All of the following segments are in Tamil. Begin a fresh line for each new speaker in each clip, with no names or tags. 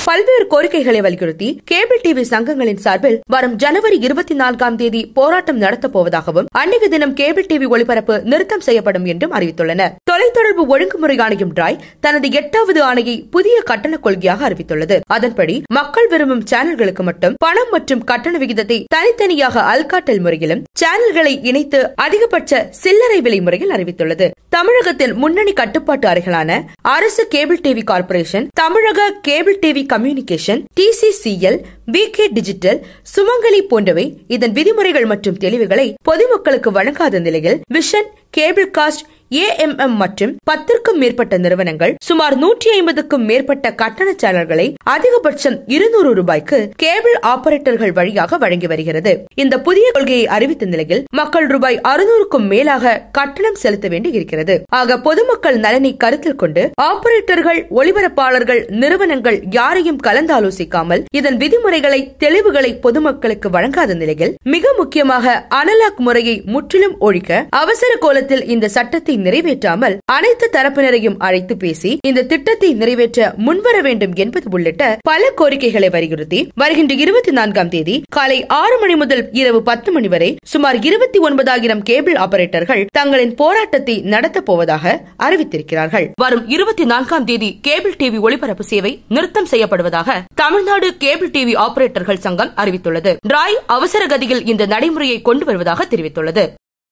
பல்வேறு கோரிக்கைகளை வலியுறுத்தி கேபிள் டிவி சங்கங்களின் சார்பில் வரும் ஜனவரி இருபத்தி நான்காம் தேதி போராட்டம் நடத்தப் போவதாகவும் அன்றைய தினம் கேபிள் டிவி ஒளிபரப்பு நிறுத்தம் செய்யப்படும் என்றும் அறிவித்துள்ளனர் தொலைத்தொடர்பு ஒழுங்குமுறை ஆணையம் டிராய் தனது எட்டாவது ஆணையை புதிய கட்டண கொள்கையாக அறிவித்துள்ளது அதன்படி மக்கள் விரும்பும் சேனல்களுக்கு மட்டும் பணம் மற்றும் கட்டண விகிதத்தை தனித்தனியாக அல்காட்டல் முறையிலும் சேனல்களை இணைத்து அதிகபட்ச சில்லறை விலை முறையில் அறிவித்துள்ளது தமிழகத்தில் முன்னணி கட்டுப்பாட்டு அறைகளான அரசு கேபிள் டிவி கார்ப்பரேஷன் தமிழக cable TV communication TCCL VK digital Sumangali போன்றவை இதன் விதிமுறைகள் மற்றும் தெளிவுகளை பொதுமக்களுக்கு வழங்காத நிலையில் விஷன் கேபிள் காஸ்ட் ஏஎம்எம் மற்றும் பத்திற்கும் மேற்பட்ட நிறுவனங்கள் சுமார் நூற்றி ஐம்பதுக்கும் மேற்பட்ட கட்டண சேனல்களை அதிகபட்சம் இருநூறு ரூபாய்க்கு கேபிள் ஆபரேட்டர்கள் வழியாக வழங்கி வருகிறது இந்த புதிய கொள்கையை அறிவித்த நிலையில் மக்கள் ரூபாய் அறுநூறுக்கும் மேலாக கட்டணம் செலுத்த வேண்டி இருக்கிறது ஆக பொதுமக்கள் நலனை கருத்தில் கொண்டு ஆபரேட்டர்கள் ஒளிபரப்பாளர்கள் நிறுவனங்கள் யாரையும் கலந்தாலோசிக்காமல் இதன் விதிமுறைகளை தெளிவுகளை பொதுமக்களுக்கு வழங்காத நிலையில் மிக முக்கியமாக அனலாக் முறையை முற்றிலும் ஒழிக்க அவசர கோலத்தில் இந்த சட்டத்தை நிறைவேற்றாமல் அனைத்து தரப்பினரையும் அழைத்து பேசி இந்த திட்டத்தை நிறைவேற்ற முன்வர வேண்டும் என்பது உள்ளிட்ட பல கோரிக்கைகளை வலியுறுத்தி வருகின்ற இருபத்தி நான்காம் தேதி காலை ஆறு மணி முதல் இரவு பத்து மணி வரை சுமார் இருபத்தி ஒன்பதாயிரம் கேபிள் ஆபரேட்டர்கள் தங்களின் போராட்டத்தை நடத்தப் போவதாக அறிவித்திருக்கிறார்கள் வரும் இருபத்தி நான்காம் தேதி கேபிள் டிவி ஒளிபரப்பு சேவை நிறுத்தம் செய்யப்படுவதாக தமிழ்நாடு கேபிள் டிவி ஆபரேட்டர்கள் சங்கம் அறிவித்துள்ளது ராய் அவசர கதியில் இந்த நடைமுறையை கொண்டு வருவதாக தெரிவித்துள்ளது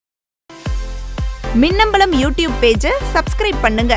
மின்னம்பலம் யூடியூப் பேஜை சப்ஸ்கிரைப் பண்ணுங்க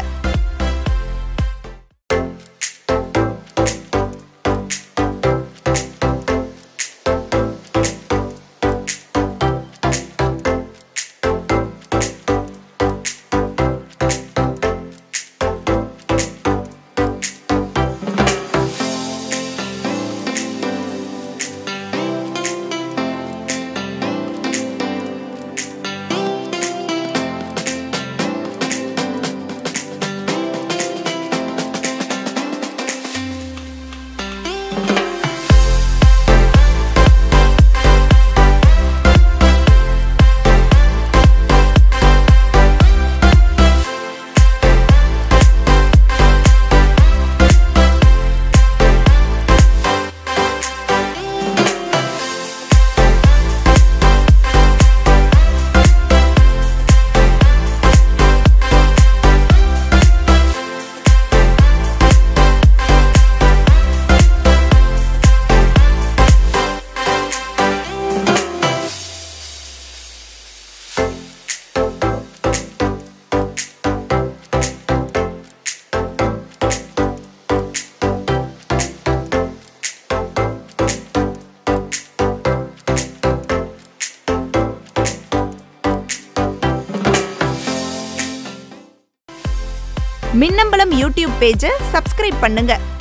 மின்னம்பலம் யூடியூப் பேஜை சப்ஸ்கிரைப் பண்ணுங்க